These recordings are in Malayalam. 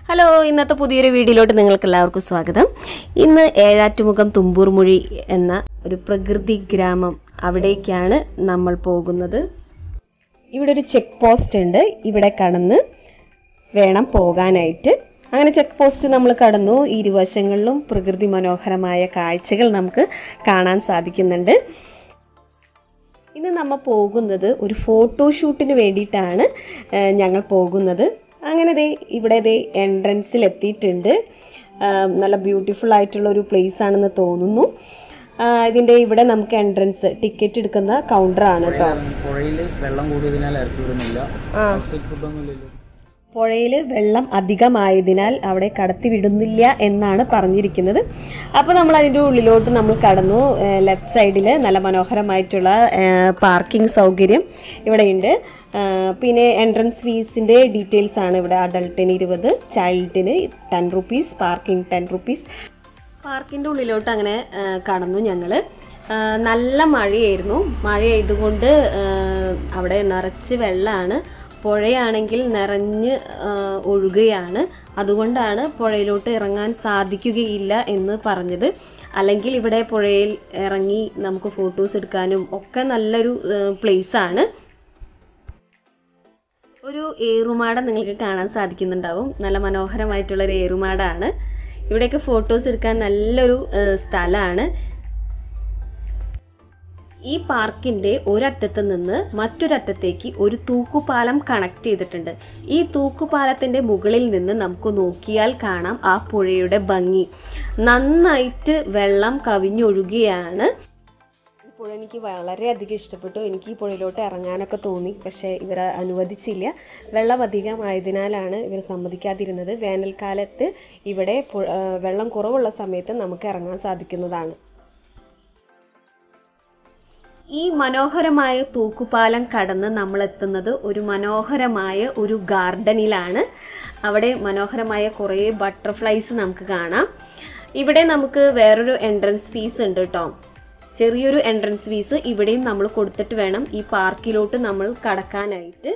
ഹലോ ഇന്നത്തെ പുതിയൊരു വീഡിയോയിലോട്ട് നിങ്ങൾക്ക് എല്ലാവർക്കും സ്വാഗതം ഇന്ന് ഏഴാറ്റുമുഖം തുമ്പൂർമൊഴി എന്ന ഒരു പ്രകൃതി ഗ്രാമം അവിടേക്കാണ് നമ്മൾ പോകുന്നത് ഇവിടെ ഒരു ചെക്ക് പോസ്റ്റ് ഉണ്ട് ഇവിടെ കടന്ന് വേണം പോകാനായിട്ട് അങ്ങനെ ചെക്ക് പോസ്റ്റ് നമ്മൾ കടന്നു ഇരുവശങ്ങളിലും പ്രകൃതി മനോഹരമായ കാഴ്ചകൾ നമുക്ക് കാണാൻ സാധിക്കുന്നുണ്ട് ഇന്ന് നമ്മൾ പോകുന്നത് ഒരു ഫോട്ടോഷൂട്ടിന് വേണ്ടിയിട്ടാണ് ഏഹ്, ഞങ്ങൾ പോകുന്നത് അങ്ങനെ ദേ ഇവിടെ ദേ എൻട്രൻസിൽ എത്തിയിട്ടുണ്ട് ആഹ്, നല്ല ബ്യൂട്ടിഫുൾ ആയിട്ടുള്ള ഒരു പ്ലേസ് ആണെന്ന് തോന്നുന്നു ആഹ്, ഇതിന്റെ ഇവിടെ നമുക്ക് എൻട്രൻസ് ടിക്കറ്റ് എടുക്കുന്ന കൗണ്ടർ ആണ് കേട്ടോ പുഴയിൽ വെള്ളം കൂടിയതിനാൽ ഇറക്കി വിടുന്നില്ല ആ ഔട്ട്സൈഡ് ഫുഡൊന്നും ഇല്ലല്ലോ പുഴയിൽ വെള്ളം അധികമായതിനാൽ അവിടെ കടത്തി വിടുന്നില്ല എന്നാണ് പറഞ്ഞിരിക്കുന്നത് അപ്പോൾ നമ്മൾ അതിൻ്റെ ഉള്ളിലോട്ട് നമ്മൾ കടന്നു ലെഫ്റ്റ് സൈഡിൽ നല്ല മനോഹരമായിട്ടുള്ള പാർക്കിംഗ് സൗകര്യം ഇവിടെയുണ്ട് ഏഹ് പിന്നെ എൻട്രൻസ് ഫീസിൻ്റെ ഡീറ്റെയിൽസ് ആണ് ഇവിടെ അഡൾട്ടിന് ഇരുപത് ചൈൽഡിന് ten rupees parking ten rupees പാർക്കിൻ്റെ ഉള്ളിലോട്ട് അങ്ങനെ ഏഹ് കടന്നു ഞങ്ങൾ നല്ല മഴയായിരുന്നു മഴയായതുകൊണ്ട് ഏഹ് അവിടെ നിറച്ച് വെള്ളമാണ് പുഴയാണെങ്കിൽ നിറഞ്ഞ് ഏഹ് ഒഴുകുകയാണ് അതുകൊണ്ടാണ് പുഴയിലോട്ട് ഇറങ്ങാൻ സാധിക്കുകയില്ല എന്ന് പറഞ്ഞത് അല്ലെങ്കിൽ ഇവിടെ പുഴയിൽ ഇറങ്ങി നമുക്ക് ഫോട്ടോസ് എടുക്കാനും ഒക്കെ നല്ലൊരു പ്ലേസ് ആണ് ഒരു ഏറുമാടം നിങ്ങൾക്ക് കാണാൻ സാധിക്കുന്നുണ്ടാവും നല്ല മനോഹരമായിട്ടുള്ള ഒരു ഏറുമാടാണ് ഇവിടെയൊക്കെ ഫോട്ടോസ് എടുക്കാൻ നല്ലൊരു ഏഹ്, സ്ഥലമാണ് ഈ പാർക്കിന്റെ ഒരറ്റത്ത് നിന്ന് മറ്റൊരറ്റത്തേക്ക് ഒരു തൂക്കുപാലം കണക്ട് ചെയ്തിട്ടുണ്ട് ഈ തൂക്കുപാലത്തിന്റെ മുകളിൽ നിന്ന് നമുക്ക് നോക്കിയാൽ കാണാം ആ പുഴയുടെ ഭംഗി നന്നായിട്ട് വെള്ളം കവിഞ്ഞൊഴുകുകയാണ് ഈ പുഴ എനിക്ക് വളരെയധികം ഇഷ്ടപ്പെട്ടു എനിക്ക് ഈ പുഴയിലോട്ട് ഇറങ്ങാനൊക്കെ തോന്നി പക്ഷേ ഇവർ അനുവദിച്ചില്ല വെള്ളം അധികമായതിനാലാണ് ഇവർ സമ്മതിക്കാതിരുന്നത് വേനൽക്കാലത്ത് ഇവിടെ പു- ആ, വെള്ളം കുറവുള്ള സമയത്ത് നമുക്ക് ഇറങ്ങാൻ സാധിക്കുന്നതാണ് ഈ മനോഹരമായ തൂക്കുപാലം കടന്ന് നമ്മൾ എത്തുന്നത് ഒരു മനോഹരമായ ഒരു ഗാർഡനിലാണ് അവിടെ മനോഹരമായ കുറേ ബട്ടർഫ്ലൈസ് നമുക്ക് കാണാം ഇവിടെ നമുക്ക് വേറൊരു എൻട്രൻസ് ഫീസ് ഉണ്ട് കേട്ടോ ചെറിയൊരു എൻട്രൻസ് ഫീസ് ഇവിടെയും നമ്മൾ കൊടുത്തിട്ട് വേണം ഈ പാർക്കിലോട്ട് നമ്മൾ കടക്കാനായിട്ട്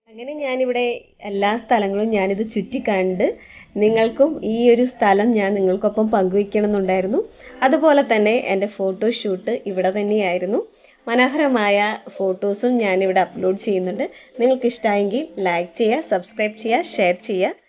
അങ്ങനെ ഞാനിവിടെ എല്ലാ സ്ഥലങ്ങളും ഞാനിത് ചുറ്റിക്കണ്ട് നിങ്ങൾക്കും ഈ ഒരു സ്ഥലം ഞാൻ നിങ്ങൾക്കൊപ്പം പങ്കുവയ്ക്കണം എന്നുണ്ടായിരുന്നു അതുപോലെ തന്നെ എൻ്റെ ഫോട്ടോഷൂട്ട് ഇവിടെ തന്നെയായിരുന്നു മനോഹരമായ ഫോട്ടോസും ഞാനിവിടെ അപ്ലോഡ് ചെയ്യുന്നുണ്ട് നിങ്ങൾക്ക് ഇഷ്ടമായെങ്കിൽ ലൈക്ക് ചെയ്യുക സബ്സ്ക്രൈബ് ചെയ്യുക ഷെയർ ചെയ്യുക